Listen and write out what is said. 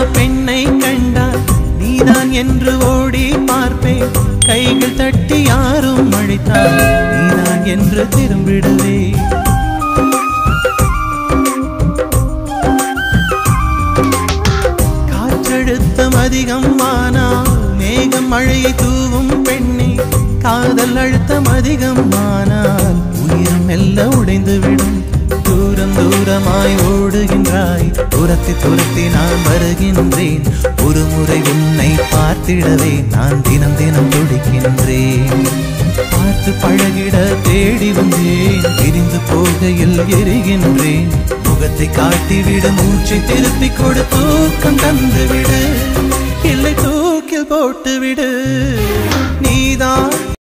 பெண்ணை கண்டால் நீதான் என்று ஓடி பார்ப்பேன் கைகள் தட்டி யாரும் அழைத்தால் நீதான் என்று திரும்பிடுவே காற்றழுத்தம் அதிகம் ஆனால் மேகம் மழையை தூவும் பெண்ணே காதல் அழுத்தம் அதிகம் ஆனால் உயிரம் மெல்ல உடைந்து விடும் தூரம் தூரமாய் ஓடுகின்றாய் துரத்தி துரத்தி நான் வருகின்றேன் ஒரு முறை உன்னை பார்த்திடவே நான் தினம் தினம் துடிக்கின்றேன் பார்த்து பழகிட தேடி வந்தேன் பிரிந்து போகையில் எரிகின்றேன் முகத்தை காட்டிவிட மூச்சை திருப்பி கொடு தூக்கம் தந்து விடு இல்லை தூக்கில் போட்டு விடு நீதான்